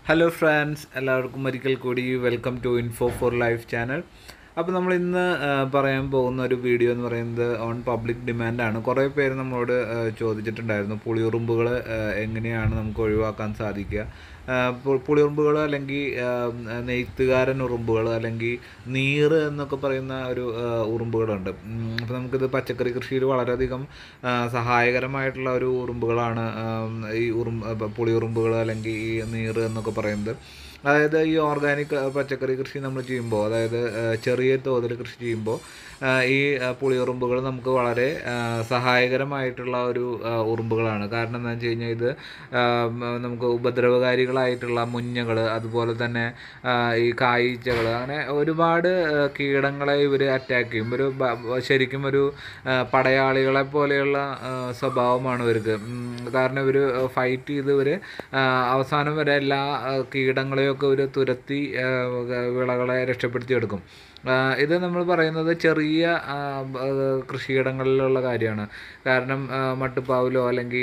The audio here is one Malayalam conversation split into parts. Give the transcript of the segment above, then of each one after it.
ഹലോ ഫ്രണ്ട്സ് എല്ലാവർക്കും ഒരിക്കൽ കൂടി welcome to Info for Life channel അപ്പോൾ നമ്മൾ ഇന്ന് ആ, പറയാൻ പോകുന്ന ഒരു വീഡിയോ എന്ന് പറയുന്നത് ഓൺ പബ്ലിക് ഡിമാൻഡാണ് കുറേ പേര് നമ്മളോട് ആ, ചോദിച്ചിട്ടുണ്ടായിരുന്നു പുളിയുറുമ്പുകൾ എങ്ങനെയാണ് നമുക്ക് ഒഴിവാക്കാൻ സാധിക്കുക ആ, പു- പുളിയുറുമ്പുകൾ അല്ലെങ്കിൽ ആ, നെയ്ത്തുകാരൻ ഉറുമ്പുകൾ അല്ലെങ്കിൽ നീറ് എന്നൊക്കെ പറയുന്ന ഒരു ആ, ഉറുമ്പുകളുണ്ട് അപ്പോൾ നമുക്കിത് പച്ചക്കറി കൃഷിയിൽ വളരെയധികം ആ, സഹായകരമായിട്ടുള്ള ഒരു ഉറുമ്പുകളാണ് ആ, ഈ ഉറുമ്പ് പുളിയുറുമ്പുകൾ അല്ലെങ്കിൽ ഈ നീറ് എന്നൊക്കെ പറയുന്നത് അതായത് ഈ ഓർഗാനിക് പച്ചക്കറി കൃഷി നമ്മൾ ചെയ്യുമ്പോൾ അതായത് ആ, ചെറിയ തോതിൽ കൃഷി ചെയ്യുമ്പോൾ ആ, ഈ ആ, പുളിയുറുമ്പുകൾ നമുക്ക് വളരെ ആ, സഹായകരമായിട്ടുള്ള ഒരു ആ, ഉറുമ്പുകളാണ് കാരണം എന്താണെന്ന് വെച്ച് കഴിഞ്ഞാൽ ഇത് ആ, മ, നമുക്ക് ഉപദ്രവകാരികളായിട്ടുള്ള മുഞ്ഞകൾ അതുപോലെ തന്നെ ആ, ഈ കായ്ച്ചകൾ അങ്ങനെ ഒരുപാട് ആ, കീടങ്ങളെ ഇവർ അറ്റാക്ക് ചെയ്യും ഒരു ബ- ബ- ശരിക്കും ഒരു ആ, പടയാളികളെ പോലെയുള്ള ആ, സ്വഭാവമാണ് ഇവർക്ക് ഉം, കാരണം ഇവർ ഫൈറ്റ് ചെയ്ത് ഇവർ അവസാനം വരെ എല്ലാ ആ, കീടങ്ങളെയൊക്കെ ഇവർ തുരത്തി ആ, വിളകളെ രക്ഷപ്പെടുത്തിയെടുക്കും ആ, ഇത് നമ്മൾ പറയുന്നത് ചെറിയ ആ, ബ- ആ, കൃഷിയിടങ്ങളിലുള്ള കാര്യമാണ് കാരണം ആ, മട്ടുപ്പാവിലോ അല്ലെങ്കിൽ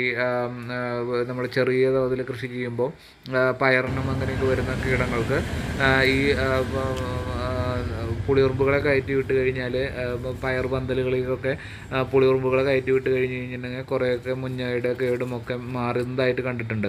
നമ്മൾ ചെറിയ തോതിൽ കൃഷി ചെയ്യുമ്പോൾ ആ, പയറിനും അങ്ങനെയൊക്കെ വരുന്ന കീടങ്ങൾക്ക് ആ, ഈ ആ, ബ- ആ, പുളിയുറുമ്പുകളെ കയറ്റി വിട്ട് കഴിഞ്ഞാൽ പയർ പന്തലുകളിലൊക്കെ ആ, പുളിയുറുമ്പുകളെ കയറ്റി വിട്ട് കഴിഞ്ഞ് കഴിഞ്ഞിട്ടുണ്ടെങ്കിൽ കുറേയൊക്കെ മുഞ്ഞയുടെ കേടും ഒക്കെ മാറുന്നതായിട്ട് കണ്ടിട്ടുണ്ട്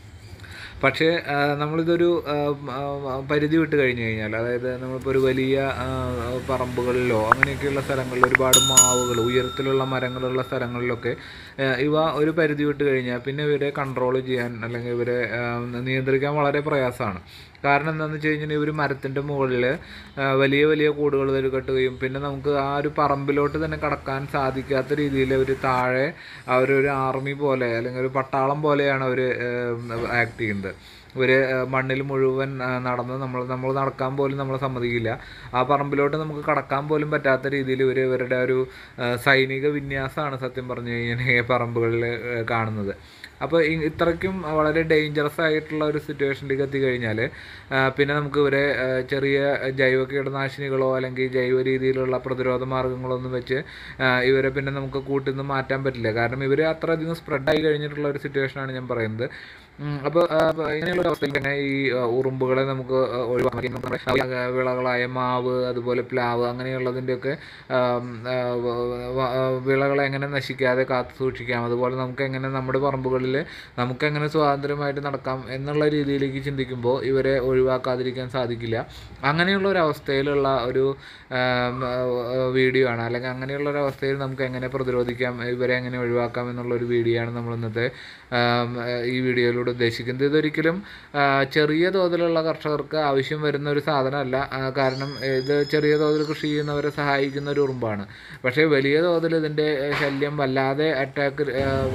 പക്ഷേ ആ, നമ്മളിതൊരു ആ, ആ, പരിധി വിട്ട് കഴിഞ്ഞ് കഴിഞ്ഞാൽ അതായത് നമ്മളിപ്പോൾ ഒരു വലിയ ആ, പറമ്പുകളിലോ അങ്ങനെയൊക്കെയുള്ള സ്ഥലങ്ങളിൽ ഒരുപാട് മാവുകൾ ഉയരത്തിലുള്ള മരങ്ങളുള്ള സ്ഥലങ്ങളിലൊക്കെ ആ, ഇവ ഒരു പരിധി വിട്ട് കഴിഞ്ഞാൽ പിന്നെ ഇവരെ കൺട്രോൾ ചെയ്യാൻ അല്ലെങ്കിൽ ഇവരെ ആ, നിയന്ത്രിക്കാൻ വളരെ പ്രയാസമാണ് കാരണം എന്താണെന്ന് വെച്ച് കഴിഞ്ഞാൽ ഇവർ മരത്തിൻ്റെ മുകളിൽ വലിയ വലിയ കൂടുകൾ വരെ കെട്ടുകയും പിന്നെ നമുക്ക് ആ ഒരു പറമ്പിലോട്ട് തന്നെ കടക്കാൻ സാധിക്കാത്ത രീതിയിൽ അവർ താഴെ അവരൊരു ആർമി പോലെ അല്ലെങ്കിൽ ഒരു പട്ടാളം പോലെയാണ് അവർ ആക്ട് ചെയ്യുന്നത് ഇവർ മണ്ണിൽ മുഴുവൻ ആ, നടന്ന് നമ്മൾ നമ്മൾ നടക്കാൻ പോലും നമ്മൾ സമ്മതിക്കില്ല ആ പറമ്പിലോട്ട് നമുക്ക് കടക്കാൻ പോലും പറ്റാത്ത രീതിയിൽ ഇവർ ഇവരുടെ ഒരു ആ, സൈനിക വിന്യാസമാണ് സത്യം പറഞ്ഞു കഴിഞ്ഞാൽ ഈ പറമ്പുകളിൽ ആ, കാണുന്നത് അപ്പോൾ ഈ- ഇത്രയ്ക്കും വളരെ ഡേഞ്ചറസ് ആയിട്ടുള്ള ഒരു സിറ്റുവേഷനിലേക്ക് എത്തിക്കഴിഞ്ഞാൽ പിന്നെ നമുക്ക് ഇവരെ ആ, ചെറിയ ജൈവ കീടനാശിനികളോ അല്ലെങ്കിൽ ജൈവ രീതിയിലുള്ള പ്രതിരോധ മാർഗങ്ങളൊന്നും വെച്ച് ആ, ഇവരെ പിന്നെ നമുക്ക് കൂട്ടിൽ നിന്ന് മാറ്റാൻ പറ്റില്ല കാരണം ഇവർ അത്രയധികം സ്പ്രെഡായി കഴിഞ്ഞിട്ടുള്ള ഒരു സിറ്റുവേഷനാണ് ഞാൻ പറയുന്നത് അപ്പോൾ ഇങ്ങനെയുള്ള ഒരു അവസ്ഥയിൽ തന്നെ ഈ ആ, ഉറുമ്പുകളെ നമുക്ക് ആ, ഒഴിവാക്കി നമ്മുടെ ആ, വിളകളായ മാവ് അതുപോലെ പ്ലാവ് അങ്ങനെയുള്ളതിൻ്റെയൊക്കെ ആം, ആ, വ- വ- ആ, വിളകളെ എങ്ങനെ നശിക്കാതെ കാത്തു സൂക്ഷിക്കാം അതുപോലെ നമുക്ക് എങ്ങനെ നമ്മുടെ പറമ്പുകളിൽ നമുക്ക് എങ്ങനെ സ്വാതന്ത്ര്യമായിട്ട് നടക്കാം എന്നുള്ള രീതിയിലേക്ക് ചിന്തിക്കുമ്പോൾ ഇവരെ ഒഴിവാക്കാതിരിക്കാൻ സാധിക്കില്ല അങ്ങനെയുള്ള ഒരു അവസ്ഥയിലുള്ള ഒരു ആം, ആ, വീഡിയോ ആണ് അല്ലെങ്കിൽ അങ്ങനെയുള്ള ഒരു അവസ്ഥയിൽ നമുക്ക് എങ്ങനെ പ്രതിരോധിക്കാം ഇവരെ എങ്ങനെ ഒഴിവാക്കാം എന്നുള്ള ഒരു വീഡിയോ ആണ് നമ്മൾ ഇന്നത്തെ ആം, ഈ വീഡിയോയിലൂടെ ഉദ്ദേശിക്കുന്നത് ഇതൊരിക്കലും ആ, ചെറിയ തോതിലുള്ള കർഷകർക്ക് ആവശ്യം വരുന്ന ഒരു സാധനമല്ല ആ, കാരണം ഇത് ചെറിയ തോതിൽ കൃഷി ചെയ്യുന്നവരെ സഹായിക്കുന്ന ഒരു ഉറുമ്പാണ് പക്ഷേ വലിയ തോതിൽ ഇതിൻ്റെ ശല്യം വല്ലാതെ അറ്റാക്ക്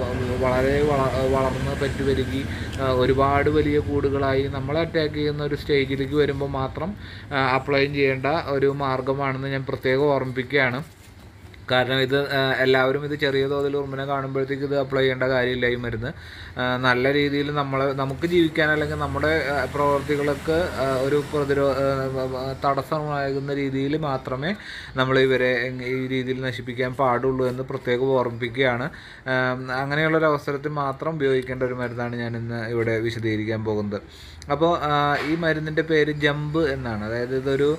വളരെ വള- വളർന്ന് പറ്റുപെരുകി ആ, ഒരുപാട് വലിയ കൂടുകളായി നമ്മളെ അറ്റാക്ക് ചെയ്യുന്ന ഒരു സ്റ്റേജിലേക്ക് വരുമ്പോൾ മാത്രം അപ്ലൈ ചെയ്യേണ്ട ഒരു മാർഗമാണെന്ന് ഞാൻ പ്രത്യേകം ഓർമ്മിപ്പിക്കുകയാണ് കാരണം ഇത് ആ, എല്ലാവരും ഇത് ചെറിയ തോതിൽ ഉറുമ്പിനെ കാണുമ്പോഴത്തേക്ക് ഇത് അപ്ലൈ ചെയ്യേണ്ട കാര്യമില്ല ഈ മരുന്ന് ആ, നല്ല രീതിയിൽ നമ്മളെ നമുക്ക് ജീവിക്കാൻ അല്ലെങ്കിൽ നമ്മുടെ ആ, പ്രവർത്തികൾക്ക് ആ, ഒരു പ്രതിരോധ തടസ്സമാകുന്ന രീതിയിൽ മാത്രമേ നമ്മൾ ഇവരെ എങ് ഈ രീതിയിൽ നശിപ്പിക്കാൻ പാടുള്ളൂ എന്ന് പ്രത്യേകം ഓർമ്മിപ്പിക്കുകയാണ് ആ, അങ്ങനെയുള്ള ഒരു അവസരത്തിൽ മാത്രം ഉപയോഗിക്കേണ്ട ഒരു മരുന്നാണ് ഞാൻ ഇന്ന് ഇവിടെ വിശദീകരിക്കാൻ പോകുന്നത് അപ്പോൾ ഈ മരുന്നിൻ്റെ പേര് ജമ്പ് എന്നാണ് അതായത് ഇതൊരു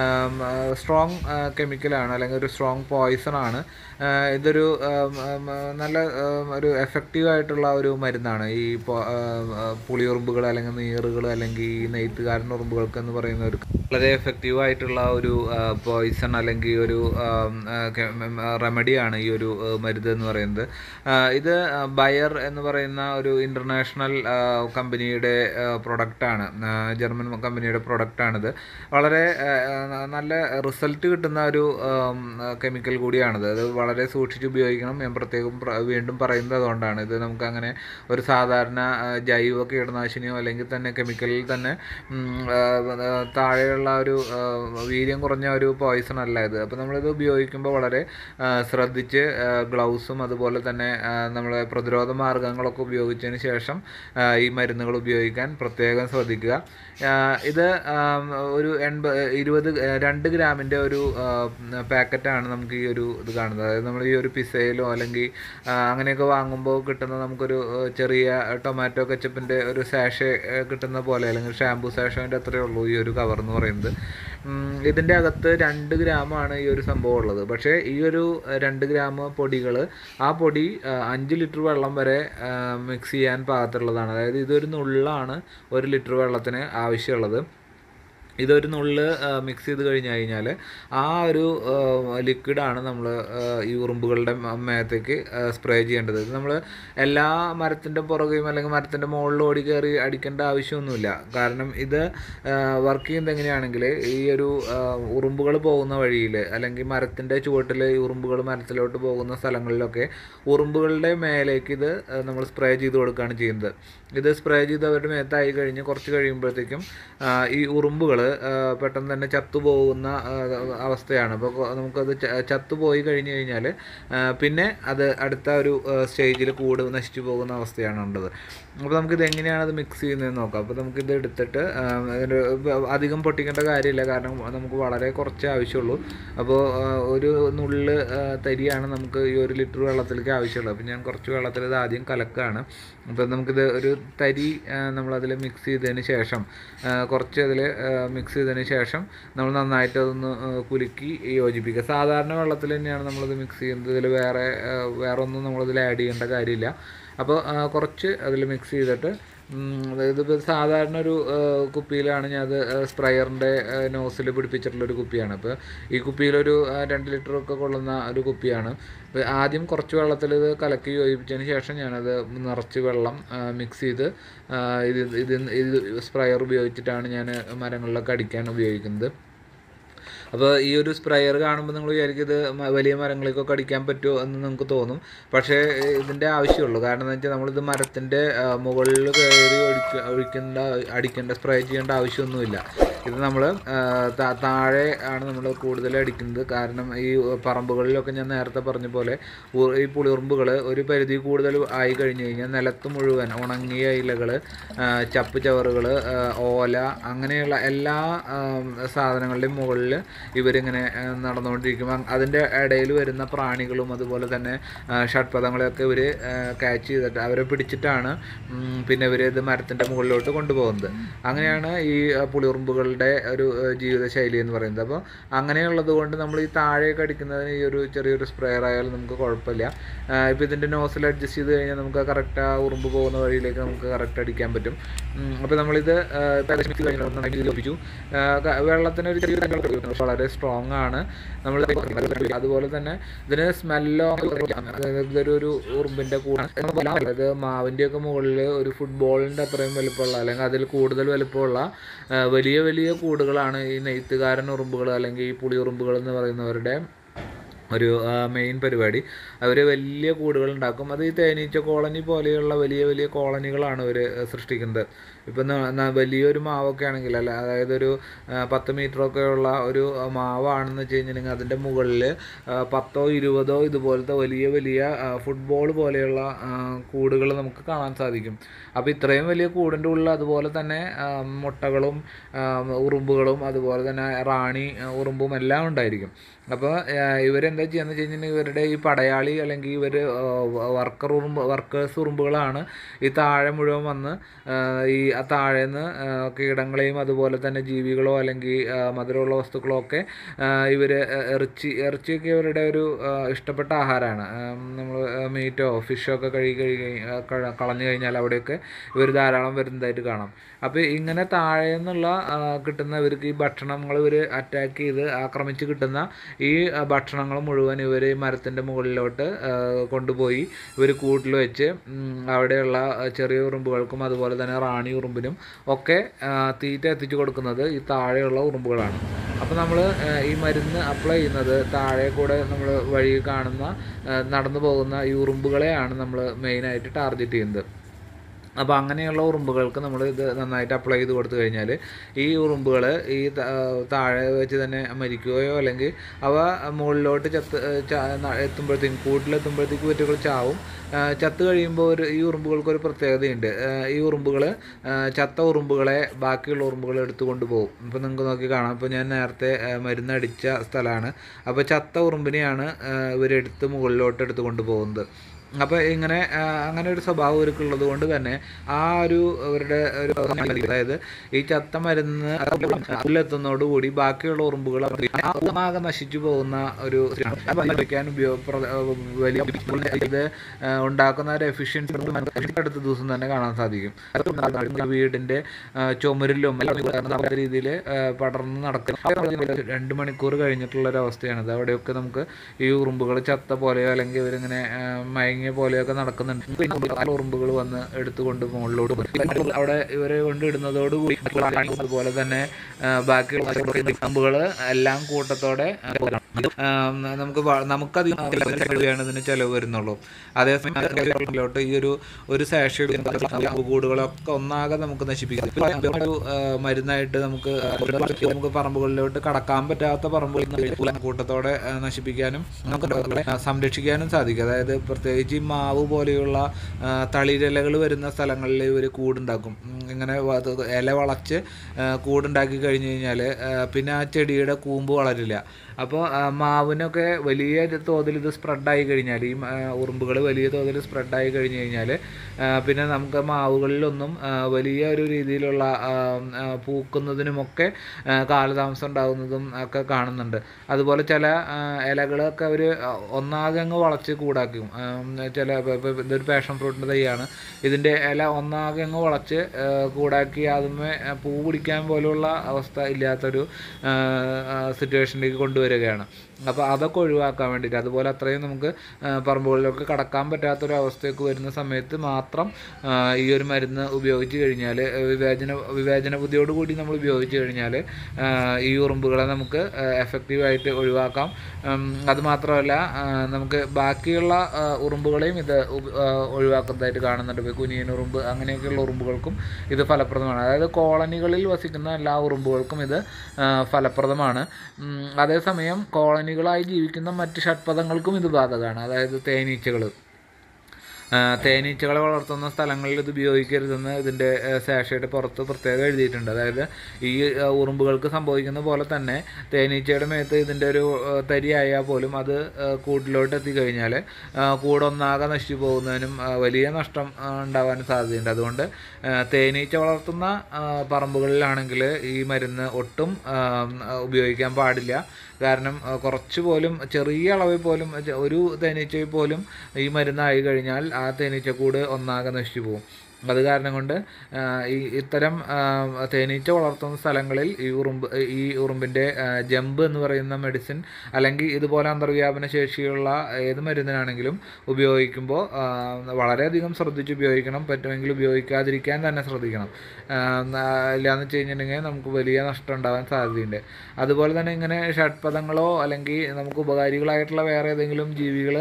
സ്ട്രോങ് കെമിക്കലാണ് അല്ലെങ്കിൽ ഒരു സ്ട്രോങ് പോയിസൺ ആണ് ആ, ഇതൊരു ആം, ആം, നല്ല ആം, ഒരു എഫക്റ്റീവ് ആയിട്ടുള്ള ഒരു മരുന്നാണ് ഈ പൊ- ആ, ആ, പുളിയുറുമ്പുകൾ അല്ലെങ്കിൽ നീറുകൾ അല്ലെങ്കിൽ ഈ നെയ്ത്തുകാരൻ ഉറുമ്പുകൾക്ക് എന്ന് പറയുന്ന ഒരു വളരെ എഫക്റ്റീവ് ആയിട്ടുള്ള ഒരു പോയിസൺ അല്ലെങ്കിൽ ഒരു റെമഡിയാണ് ഈ ഒരു ആ, മരുന്ന് എന്ന് പറയുന്നത് ആ, ഇത് ആ, ബയർ എന്ന് പറയുന്ന ഒരു ഇൻ്റർനാഷണൽ കമ്പനിയുടെ പ്രൊഡക്റ്റാണ് ജർമ്മൻ കമ്പനിയുടെ പ്രൊഡക്റ്റാണിത് വളരെ ആ, ആ, നല്ല റിസൾട്ട് കിട്ടുന്ന ഒരു കെമിക്കൽ കൂടിയാണിത് അത് വളരെ സൂക്ഷിച്ച് ഉപയോഗിക്കണം ഞാൻ പ്രത്യേകം പ്ര- വീണ്ടും പറയുന്നത് അതുകൊണ്ടാണ് ഇത് നമുക്ക് അങ്ങനെ ഒരു സാധാരണ ആ, ജൈവ കീടനാശിനിയോ അല്ലെങ്കിൽ തന്നെ കെമിക്കലിൽ തന്നെ ഉം, ആ, ആ, താഴെയുള്ള ഒരു ആ, വീര്യം കുറഞ്ഞ ഒരു പോയിസൺ അല്ല ഇത് അപ്പോൾ നമ്മളിത് ഉപയോഗിക്കുമ്പോൾ വളരെ ആ, ശ്രദ്ധിച്ച് ഗ്ലൗസും അതുപോലെ തന്നെ ആ, നമ്മളെ പ്രതിരോധ മാർഗങ്ങളൊക്കെ ഉപയോഗിച്ചതിന് ശേഷം ആ, ഈ മരുന്നുകൾ ഉപയോഗിക്കാൻ പ്രത്യേക പ്രത്യേകം ശ്രദ്ധിക്കുക ആ, ഇത് ആം, ഒരു എൺപ ഇരുപത് രണ്ട് ഗ്രാമിൻ്റെ ഒരു പാക്കറ്റാണ് നമുക്ക് ഈ ഒരു ഇത് കാണുന്നത് അതായത് നമ്മൾ ഈ ഒരു പിസയിലോ അല്ലെങ്കിൽ ആ, അങ്ങനെയൊക്കെ വാങ്ങുമ്പോൾ കിട്ടുന്ന നമുക്കൊരു ആ, ചെറിയ ടൊമാറ്റോ കെച്ചപ്പിൻ്റെ ഒരു സാഷെ കിട്ടുന്ന പോലെ അല്ലെങ്കിൽ ഷാമ്പു സാഷോൻ്റെ അത്രയേ ഉള്ളൂ ഈ ഒരു കവർ എന്ന് പറയുന്നത് ഉം, ഇതിൻ്റെ അകത്ത് രണ്ട് ഗ്രാമാണ് ഈ ഒരു സംഭവം ഉള്ളത് പക്ഷേ ഈ ഒരു ആ, രണ്ട് ഗ്രാം പൊടികൾ ആ പൊടി ആ, അഞ്ച് ലിറ്റർ വെള്ളം വരെ മിക്സ് ചെയ്യാൻ പാകത്തുള്ളതാണ് അതായത് ഇതൊരു നുള്ളാണ് ഒരു ലിറ്റർ വെള്ളത്തിന് ആവശ്യമുള്ളത് ഇതൊരു നുള്ള് മിക്സ് ചെയ്ത് കഴിഞ്ഞ് കഴിഞ്ഞാൽ ആ ഒരു ലിക്വിഡാണ് നമ്മൾ ഈ ഉറുമ്പുകളുടെ മ- മേത്തേക്ക് സ്പ്രേ ചെയ്യേണ്ടത് ഇത് നമ്മൾ എല്ലാ മരത്തിൻ്റെ പുറകെയും അല്ലെങ്കിൽ മരത്തിൻ്റെ മുകളിൽ ഓടി കയറി അടിക്കേണ്ട ആവശ്യമൊന്നുമില്ല കാരണം ഇത് വർക്ക് ചെയ്യുന്നത് എങ്ങനെയാണെങ്കിൽ ഈ ഒരു ഉറുമ്പുകൾ പോകുന്ന വഴിയിൽ അല്ലെങ്കിൽ മരത്തിൻ്റെ ചുവട്ടിൽ ഈ ഉറുമ്പുകൾ മരത്തിലോട്ട് പോകുന്ന സ്ഥലങ്ങളിലൊക്കെ ഉറുമ്പുകളുടെ മേലേക്ക് ഇത് നമ്മൾ സ്പ്രേ ചെയ്ത് കൊടുക്കുകയാണ് ചെയ്യുന്നത് ഇത് സ്പ്രേ ചെയ്ത് അവരുടെ മേത്തായി കഴിഞ്ഞ് കുറച്ച് കഴിയുമ്പോഴത്തേക്കും ആ, ഈ ഉറുമ്പുകൾ പെട്ടെന്ന് തന്നെ ചത്തുപോകുന്ന ആ, അവസ്ഥയാണ് അപ്പോൾ നമുക്കത് ച- ചത്തുപോയി കഴിഞ്ഞ് കഴിഞ്ഞാൽ പിന്നെ അത് അടുത്ത ഒരു സ്റ്റേജിൽ കൂട് നശിച്ചു പോകുന്ന അവസ്ഥയാണ് ഉള്ളത് അപ്പോൾ നമുക്കിത് എങ്ങനെയാണ് അത് മിക്സ് ചെയ്യുന്നതെന്ന് നോക്കാം അപ്പോൾ നമുക്കിത് എടുത്തിട്ട് ആ, ഒരു അധികം പൊട്ടിക്കേണ്ട കാര്യമില്ല കാരണം നമുക്ക് വളരെ കുറച്ചേ ആവശ്യമുള്ളൂ അപ്പോൾ ആ, ഒരു നുള്ള് ആ, തരിയാണ് നമുക്ക് ഈ ഒരു ലിറ്റർ വെള്ളത്തിലേക്ക് ആവശ്യമുള്ളത് അപ്പോൾ ഞാൻ കുറച്ച് വെള്ളത്തിൽ ഇത് ആദ്യം കലക്കുകയാണ് അപ്പോൾ നമുക്കിത് ഒരു തരി ആ, നമ്മളതിൽ മിക്സ് ചെയ്തതിന് ശേഷം ആ, കുറച്ച് അതിൽ മിക്സ് ചെയ്തതിന് ശേഷം നമ്മൾ നന്നായിട്ട് അതൊന്ന് ആ, കുലുക്കി യോജിപ്പിക്കുക സാധാരണ വെള്ളത്തിൽ തന്നെയാണ് നമ്മളിത് മിക്സ് ചെയ്യുന്നത് ഇതിൽ വേറെ ആ, വേറെ ഒന്നും നമ്മളിതിൽ ആഡ് ചെയ്യേണ്ട കാര്യമില്ല അപ്പോൾ ആ, കുറച്ച് അതിൽ മിക്സ് ചെയ്തിട്ട് ഉം, അതായത് ഇപ്പോൾ സാധാരണ ഒരു ആ, കുപ്പിയിലാണ് ഞാൻ അത് സ്പ്രയറിൻ്റെ നോസിൽ പിടിപ്പിച്ചിട്ടുള്ളൊരു കുപ്പിയാണ് അപ്പോൾ ഈ കുപ്പിയിലൊരു ആ, രണ്ട് ലിറ്റർ ഒക്കെ കൊള്ളുന്ന ഒരു കുപ്പിയാണ് അപ്പോൾ ആദ്യം കുറച്ച് വെള്ളത്തിൽ ഇത് കലക്കി യോജിപ്പിച്ചതിന് ശേഷം ഞാനത് നിറച്ച് വെള്ളം മിക്സ് ചെയ്ത് ആ, ഇത് ഇത് ഇത് സ്പ്രയർ ഉപയോഗിച്ചിട്ടാണ് ഞാൻ മരങ്ങളിലൊക്കെ അടിക്കാൻ ഉപയോഗിക്കുന്നത് അപ്പോൾ ഈ ഒരു സ്പ്രയർ കാണുമ്പോൾ നിങ്ങൾ വിചാരിക്കും ഇത് മ- വലിയ മരങ്ങളിലേക്കൊക്കെ അടിക്കാൻ പറ്റുമോ എന്ന് നിങ്ങൾക്ക് തോന്നും പക്ഷേ ഏഹ്, ഇതിൻ്റെ ആവശ്യമുള്ളൂ കാരണം എന്ന് വെച്ചാൽ നമ്മളിത് മരത്തിൻ്റെ മുകളിൽ കയറി ഒഴിക്ക ഒഴിക്കേണ്ട അടിക്കേണ്ട സ്പ്രേ ചെയ്യേണ്ട ആവശ്യമൊന്നുമില്ല ഇത് നമ്മൾ താഴെ ആണ് നമ്മൾ കൂടുതൽ അടിക്കുന്നത് കാരണം ഈ പറമ്പുകളിലൊക്കെ ഞാൻ നേരത്തെ പറഞ്ഞ പോലെ ഉ- ഈ പുളിയുറുമ്പുകൾ ഒരു പരിധി കൂടുതൽ ആയി കഴിഞ്ഞ് കഴിഞ്ഞാൽ നിലത്ത് മുഴുവൻ ഉണങ്ങിയ ഇലകൾ ചപ്പ് ചവറുകൾ ഓല അങ്ങനെയുള്ള എല്ലാ ആം, സാധനങ്ങളുടെയും മുകളിൽ ഇവരിങ്ങനെ ആ, നടന്നുകൊണ്ടിരിക്കും അങ് അതിൻ്റെ ഇടയിൽ വരുന്ന പ്രാണികളും അതുപോലെ തന്നെ ആ, ഷഡ്പദങ്ങളെയൊക്കെ ഇവർ ക്യാച്ച് ചെയ്തിട്ട് അവരെ പിടിച്ചിട്ടാണ് ഉം, പിന്നെ ഇവർ ഇത് മരത്തിൻ്റെ മുകളിലോട്ട് കൊണ്ടുപോകുന്നത് അങ്ങനെയാണ് ഈ ആ, പുളിയുറുമ്പുകളുടെ ഒരു ആ, ജീവിതശൈലി എന്ന് പറയുന്നത് അപ്പോൾ അങ്ങനെയുള്ളത് കൊണ്ട് നമ്മൾ ഈ താഴെയൊക്കെ അടിക്കുന്നതിന് ഈ ഒരു ചെറിയൊരു സ്പ്രെയർ ആയാലും നമുക്ക് കുഴപ്പമില്ല ഇപ്പോൾ ഇതിൻ്റെ നോസിൽ അഡ്ജസ്റ്റ് ചെയ്ത് കഴിഞ്ഞാൽ നമുക്ക് കറക്റ്റ് ആ ഉറുമ്പ് പോകുന്ന വഴിയിലേക്ക് നമുക്ക് കറക്റ്റ് അടിക്കാൻ പറ്റും അപ്പോൾ നമ്മളിത് ആ, ഇപ്പം ഏകദേശം mix കഴിഞ്ഞു നന്നായിട്ട് ഇത് ലഭിച്ചു ആ, ക- വെള്ളത്തിന് ഒരു ചെറിയ തങ്ങൾ പക്ഷെ വളരെ സ്ട്രോങ് ആണ് നമ്മൾ അതുപോലെ തന്നെ ഇതിന് സ്മെല്ലോ ഇതൊരു ഒരു ഉറുമ്പിൻ്റെ കൂടാണ് അതായത് മാവിൻ്റെ ഒക്കെ മുകളിൽ ഒരു ഫുട്ബോളിൻ്റെ അത്രയും വലുപ്പമുള്ള അല്ലെങ്കിൽ അതിൽ കൂടുതൽ വലുപ്പമുള്ള ആ, വലിയ വലിയ കൂടുകളാണ് ഈ നെയ്ത്തുകാരൻ ഉറുമ്പുകൾ അല്ലെങ്കിൽ ഈ പുളി ഉറുമ്പുകൾ എന്ന് പറയുന്നവരുടെ ഒരു മെയിൻ പരിപാടി അവർ വലിയ കൂടുകൾ ഉണ്ടാക്കും അത് ഈ തേനീച്ച കോളനി പോലെയുള്ള വലിയ വലിയ കോളനികളാണ് അവർ സൃഷ്ടിക്കുന്നത് ഇപ്പം ന- ന- വലിയൊരു മാവൊക്കെ ആണെങ്കിൽ അല്ല അതായത് ഒരു ആ, പത്ത് മീറ്ററൊക്കെ ഉള്ള ഒരു ആ, മാവാണെന്ന് വെച്ച് കഴിഞ്ഞിട്ടുണ്ടെങ്കിൽ അതിൻ്റെ മുകളിൽ പത്തോ ഇരുപതോ ഇതുപോലത്തെ വലിയ വലിയ ഫുട്ബോൾ പോലെയുള്ള കൂടുകൾ നമുക്ക് കാണാൻ സാധിക്കും അപ്പോൾ ഇത്രയും വലിയ കൂടിൻ്റെ ഉള്ളിൽ അതുപോലെ തന്നെ ആ, മുട്ടകളും ആ, ഉറുമ്പുകളും അതുപോലെ തന്നെ റാണി ആ, ഉറുമ്പും എല്ലാം ഉണ്ടായിരിക്കും അപ്പോൾ ഇവരെന്താ ചെയ്യുന്നത് വെച്ച് കഴിഞ്ഞാൽ ഇവരുടെ ഈ പടയാളി അല്ലെങ്കിൽ ഇവർ വർക്കർ ഉറുമ്പ് വർക്കേഴ്സ് ഉറുമ്പുകളാണ് ഈ താഴെ മുഴുവൻ വന്ന് ആ, ഈ ആ താഴേന്ന് ആ, കീടങ്ങളെയും അതുപോലെ തന്നെ ജീവികളോ അല്ലെങ്കിൽ ആ, മധുരമുള്ള വസ്തുക്കളോ ഒക്കെ ഇവർ ഇറച്ചി ഇറച്ചിയൊക്കെ ഇവരുടെ ഒരു ആ, ഇഷ്ടപ്പെട്ട ആഹാരമാണ് നമ്മൾ മീറ്റോ ഫിഷോ ഒക്കെ കഴുകി കഴുകി ആ, കള- കളഞ്ഞു കഴിഞ്ഞാൽ അവിടെയൊക്കെ ഇവർ ധാരാളം വരുന്നതായിട്ട് കാണാം അപ്പോൾ ഇങ്ങനെ താഴെ നിന്നുള്ള ആ, കിട്ടുന്ന ഇവർക്ക് ഈ ഭക്ഷണങ്ങൾ ഇവർ അറ്റാക്ക് ചെയ്ത് ആക്രമിച്ച് കിട്ടുന്ന ഈ ആ, ഭക്ഷണങ്ങൾ മുഴുവൻ ഇവർ മരത്തിൻ്റെ മുകളിലോട്ട് ആ, കൊണ്ടുപോയി ഇവർ കൂട്ടിൽ വെച്ച് ഉം, അവിടെയുള്ള ആ, ചെറിയ ഉറുമ്പുകൾക്കും അതുപോലെ തന്നെ റാണി ഉറുമ്പിനും ഒക്കെ ആ, തീറ്റ എത്തിച്ചു കൊടുക്കുന്നത് ഈ താഴെയുള്ള ഉറുമ്പുകളാണ് അപ്പോൾ നമ്മൾ ഈ മരുന്ന് അപ്ലൈ ചെയ്യുന്നത് താഴെ കൂടെ നമ്മൾ വഴി കാണുന്ന ആ, നടന്നു പോകുന്ന ഈ ഉറുമ്പുകളെയാണ് നമ്മൾ മെയിനായിട്ട് ടാർഗറ്റ് ചെയ്യുന്നത് അപ്പോൾ അങ്ങനെയുള്ള ഉറുമ്പുകൾക്ക് നമ്മൾ ഇത് നന്നായിട്ട് അപ്ലൈ ചെയ്ത് കൊടുത്തു കഴിഞ്ഞാൽ ഈ ഉറുമ്പുകൾ ഈ ത- താഴെ വെച്ച് തന്നെ മരിക്കുകയോ അല്ലെങ്കിൽ അവ മുകളിലോട്ട് ചത്ത് ച- ന- എത്തുമ്പോഴത്തേക്കും കൂട്ടിലെത്തുമ്പോഴത്തേക്കും ഇവറ്റുകൾ ചാവും ആ, ചത്ത് കഴിയുമ്പോൾ ഒരു ഈ ഉറുമ്പുകൾക്ക് ഒരു പ്രത്യേകതയുണ്ട് ആ, ഈ ഉറുമ്പുകൾ ചത്ത ഉറുമ്പുകളെ ബാക്കിയുള്ള ഉറുമ്പുകൾ എടുത്തു കൊണ്ടുപോകും ഇപ്പോൾ നിങ്ങൾക്ക് നോക്കി കാണാം ഇപ്പോൾ ഞാൻ നേരത്തെ ആ, മരുന്നടിച്ച സ്ഥലമാണ് അപ്പോൾ ചത്ത ഉറുമ്പിനെയാണ് ആ, ഇവരെടുത്ത് മുകളിലോട്ട് എടുത്ത് കൊണ്ടുപോകുന്നത് അപ്പോൾ ഇങ്ങനെ ആ, അങ്ങനെ ഒരു സ്വഭാവം ഇവർക്കുള്ളത് കൊണ്ട് തന്നെ ആ ഒരു അവരുടെ ഒരു അതായത് ഈ ചത്ത മരുന്ന് അതിലെത്തുന്നതോടുകൂടി ബാക്കിയുള്ള ഉറുമ്പുകൾ ആകെ നശിച്ചു പോകുന്ന ഒരു ഉപയോഗിക്കാൻ ഉപയോഗ പ്ര- വലിയ ഇത് ആ, ഉണ്ടാക്കുന്ന ഒരു എഫിഷ്യൻസി അടുത്ത ദിവസം തന്നെ കാണാൻ സാധിക്കും അത് വീടിന്റെ ആ, ചുമരിലും എല്ലാം രീതിയിൽ പടർന്ന് നടക്കുന്ന രണ്ട് മണിക്കൂർ കഴിഞ്ഞിട്ടുള്ള ഒരു അവസ്ഥയാണിത് അവിടെയൊക്കെ നമുക്ക് ഈ ഉറുമ്പുകൾ ചത്ത പോലെയോ അല്ലെങ്കിൽ ഇവരിങ്ങനെ ആ, മയങ്ങിയ പോലെയൊക്കെ നടക്കുന്നുണ്ട് പിന്നെ ആ ഉറുമ്പുകൾ വന്ന് എടുത്തുകൊണ്ട് മുകളിലോട്ട് പോകും. അവിടെ ഇവരെ കൊണ്ട് ഇടുന്നതോടുകൂടി അതുപോലെ തന്നെ ആ, ബാക്കിയുള്ള ഉറുമ്പുകൾ എല്ലാം കൂട്ടത്തോടെ ആ, നമുക്ക് വ- നമുക്കധികം രൂപയാണ് ഇതിന് ചിലവ് വരുന്നുള്ളൂ അതേസമയം ോട്ട് ഈ ഒരു ഒരു സാഷ കൂടുകളൊക്കെ ഒന്നാകെ നമുക്ക് നശിപ്പിക്കാം ഇപ്പൊ ഒരു ആ, മരുന്നായിട്ട് നമുക്ക് നമുക്ക് പറമ്പുകളിലോട്ട് കടക്കാൻ പറ്റാത്ത പറമ്പുകൾ കൂട്ടത്തോടെ ആ, നശിപ്പിക്കാനും നമുക്ക് ആ, സംരക്ഷിക്കാനും സാധിക്കും അതായത് പ്രത്യേകിച്ച് ഈ മാവ് പോലെയുള്ള ആ, തളിരിലകൾ വരുന്ന സ്ഥലങ്ങളിൽ ഇവർ കൂടുണ്ടാക്കും ഉം, ഇങ്ങനെ വ- അത് ഇല വളച്ച് ആ, കൂടുണ്ടാക്കി കഴിഞ്ഞ് കഴിഞ്ഞാൽ പിന്നെ ആ ചെടിയുടെ കൂമ്പ് വളരില്ല അപ്പോൾ മാവിനൊക്കെ വലിയ തോതിൽ ഇത് സ്പ്രെഡായി കഴിഞ്ഞാൽ ഈ ഉറുമ്പുകൾ വലിയ തോതിൽ സ്പ്രെഡായി കഴിഞ്ഞ് കഴിഞ്ഞാൽ പിന്നെ നമുക്ക് മാവുകളിലൊന്നും ആ, വലിയ ഒരു രീതിയിലുള്ള ആ, ആ, പൂക്കുന്നതിനുമൊക്കെ ആ, കാലതാമസം ഉണ്ടാകുന്നതും ഒക്കെ കാണുന്നുണ്ട് അതുപോലെ ചില ആ, ഇലകളൊക്കെ അവർ ഒന്നാകെ അങ്ങ് വളച്ച് കൂടാക്കും ആ, ചില ഇപ്പൊ- ഇപ്പൊ ഇതൊരു പാഷൻ ഫ്രൂട്ടിൻ്റെ തൈയാണ് ഇതിൻ്റെ ഇല ഒന്നാകെ അങ്ങ് വളച്ച് ആ, കൂടാക്കി അതുമേ ആ, പൂ പിടിക്കാൻ പോലുള്ള അവസ്ഥ ഇല്ലാത്തൊരു സിറ്റുവേഷനിലേക്ക് കൊണ്ടുവരികയാണ് അപ്പോൾ അതൊക്കെ ഒഴിവാക്കാൻ വേണ്ടിയിട്ട് അതുപോലെ അത്രയും നമുക്ക് ആ, പറമ്പുകളിലൊക്കെ കടക്കാൻ പറ്റാത്തൊരു അവസ്ഥയൊക്കെ വരുന്ന സമയത്ത് മാത്രം ആ, ഈ ഒരു മരുന്ന് ഉപയോഗിച്ച് കഴിഞ്ഞാൽ വിവേചന വിവേചന ബുദ്ധിയോട് കൂടി നമ്മൾ ഉപയോഗിച്ച് കഴിഞ്ഞാൽ ഈ ഉറുമ്പുകളെ നമുക്ക് എഫക്റ്റീവായിട്ട് ഒഴിവാക്കാം ഉം, അതുമാത്രമല്ല ആ, നമുക്ക് ബാക്കിയുള്ള ആ, ഉറുമ്പുകളെയും ഇത് ഉപ- ആ, ഒഴിവാക്കുന്നതായിട്ട് കാണുന്നുണ്ട് ഇപ്പോൾ കുനിയൻ ഉറുമ്പ് അങ്ങനെയൊക്കെയുള്ള ഉറുമ്പുകൾക്കും ഇത് ഫലപ്രദമാണ് അതായത് കോളനികളിൽ വസിക്കുന്ന എല്ലാ ഉറുമ്പുകൾക്കും ഇത് ആ, ഫലപ്രദമാണ് ഉം, അതേസമയം കോളനികളായി ജീവിക്കുന്ന മറ്റ് ഷഡ്പദങ്ങൾക്കും ഇത് ബാധകമാണ് അതായത് തേനീച്ചകൾ ആ, തേനീച്ചകളെ വളർത്തുന്ന സ്ഥലങ്ങളിൽ ഇത് ഉപയോഗിക്കരുതെന്ന് ഇതിൻ്റെ സാഷയുടെ പുറത്ത് പ്രത്യേകം എഴുതിയിട്ടുണ്ട് അതായത് ഈ ആ, ഉറുമ്പുകൾക്ക് സംഭവിക്കുന്ന പോലെ തന്നെ തേനീച്ചയുടെ മേത്ത് ഇതിൻ്റെ ഒരു ആ, തരിയായാൽ പോലും അത് ആ, കൂട്ടിലോട്ട് എത്തിക്കഴിഞ്ഞാൽ ആ, കൂടൊന്നാകെ നശിച്ചു പോകുന്നതിനും ആ, വലിയ നഷ്ടം ആ, ഉണ്ടാവാനും സാധ്യതയുണ്ട് അതുകൊണ്ട് ആ, തേനീച്ച വളർത്തുന്ന ആ, പറമ്പുകളിലാണെങ്കിൽ ഈ മരുന്ന് ഒട്ടും ആ, ഉപയോഗിക്കാൻ പാടില്ല കാരണം ആ, കുറച്ച് പോലും ചെറിയ അളവിൽ പോലും ചെ- ഒരു തേനീച്ചയിൽ പോലും ഈ മരുന്നായി കഴിഞ്ഞാൽ ആ തേനീച്ചക്കൂട് ഒന്നാകെ നശിച്ചു പോകും അത് കാരണം കൊണ്ട് ആ, ഈ ഇത്തരം ആ, തേനീച്ച വളർത്തുന്ന സ്ഥലങ്ങളിൽ ഈ ഉറുമ്പ് ഈ ഉറുമ്പിൻ്റെ ആ, ജമ്പ് എന്ന് പറയുന്ന മെഡിസിൻ അല്ലെങ്കിൽ ഇതുപോലെ അന്തർവ്യാപന ശേഷിയുള്ള ഏത് മരുന്നിനാണെങ്കിലും ഉപയോഗിക്കുമ്പോൾ ആ, വളരെയധികം ശ്രദ്ധിച്ച് ഉപയോഗിക്കണം പറ്റുമെങ്കിൽ ഉപയോഗിക്കാതിരിക്കാൻ തന്നെ ശ്രദ്ധിക്കണം ആ, ന- ഇല്ലാന്ന് വെച്ച് കഴിഞ്ഞിട്ടുണ്ടെങ്കിൽ നമുക്ക് വലിയ നഷ്ടം ഉണ്ടാവാൻ സാധ്യതയുണ്ട് അതുപോലെ തന്നെ ഇങ്ങനെ ഷഡ്പദങ്ങളോ അല്ലെങ്കിൽ നമുക്ക് ഉപകാരികളായിട്ടുള്ള വേറെ ഏതെങ്കിലും ജീവികൾ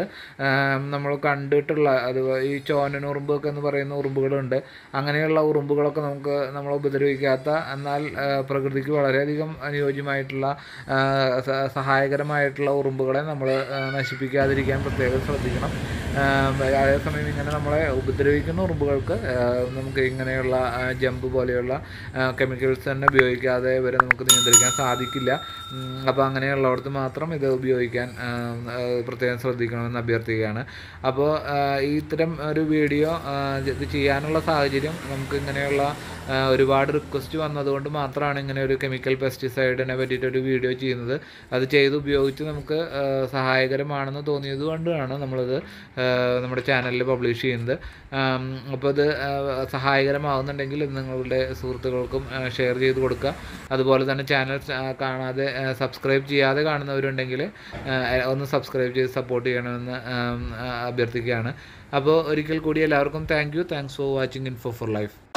നമ്മൾ കണ്ടിട്ടുള്ള അത് ഈ ചോനനുറുമ്പൊക്കെ എന്ന് പറയുന്ന ഉറുമ്പുകളുണ്ട് അങ്ങനെയുള്ള ഉറുമ്പുകളൊക്കെ നമുക്ക് നമ്മളെ ഉപദ്രവിക്കാത്ത എന്നാൽ ആ, പ്രകൃതിക്ക് വളരെയധികം അനുയോജ്യമായിട്ടുള്ള ആ, സ- സഹായകരമായിട്ടുള്ള ഉറുമ്പുകളെ നമ്മൾ നശിപ്പിക്കാതിരിക്കാൻ പ്രത്യേകം ശ്രദ്ധിക്കണം ആ, അതേസമയം ഇങ്ങനെ നമ്മളെ ഉപദ്രവിക്കുന്ന ഉറുമ്പുകൾക്ക് ആ, നമുക്ക് ഇങ്ങനെയുള്ള ആ, ജമ്പ് പോലെയുള്ള കെമിക്കൽസ് തന്നെ ഉപയോഗിക്കാതെ ഇവരെ നമുക്ക് നിയന്ത്രിക്കാൻ സാധിക്കില്ല അപ്പോൾ അങ്ങനെയുള്ളവർക്ക് മാത്രം ഇത് ഉപയോഗിക്കാൻ ആ, ആ, പ്രത്യേകം ശ്രദ്ധിക്കണമെന്ന് അഭ്യർത്ഥിക്കുകയാണ് അപ്പോൾ ഈ ഇത്തരം ഒരു വീഡിയോ ആ, ഇത് ചെയ്യാനുള്ള സാഹചര്യം നമുക്ക് ഇങ്ങനെയുള്ള ആ, ഒരുപാട് റിക്വസ്റ്റ് വന്നതുകൊണ്ട് മാത്രമാണ് ഇങ്ങനെ ഒരു കെമിക്കൽ പെസ്റ്റിസൈഡിനെ പറ്റിയിട്ടൊരു വീഡിയോ ചെയ്യുന്നത് അത് ചെയ്ത് ഉപയോഗിച്ച് നമുക്ക് ആ, സഹായകരമാണെന്ന് തോന്നിയത് കൊണ്ടാണ് നമ്മളിത് ആ, നമ്മുടെ ചാനലിൽ പബ്ലിഷ് ചെയ്യുന്നത് അപ്പോൾ ഇത് ആ, സഹായകരമാകുന്നുണ്ടെങ്കിൽ ഇത് നിങ്ങളുടെ സുഹൃത്തുക്കൾക്കും ഷെയർ ചെയ്ത് കൊടുക്കുക അതുപോലെ തന്നെ ചാനൽ കാണാതെ സബ്സ്ക്രൈബ് ചെയ്യാതെ കാണുന്നവരുണ്ടെങ്കിൽ ആ, ഒന്ന് സബ്സ്ക്രൈബ് ചെയ്ത് സപ്പോർട്ട് ചെയ്യണമെന്ന് ആ, ആ, അഭ്യർത്ഥിക്കുകയാണ് അപ്പോൾ ഒരിക്കൽ കൂടി എല്ലാവർക്കും thank you thanks for watching Info for life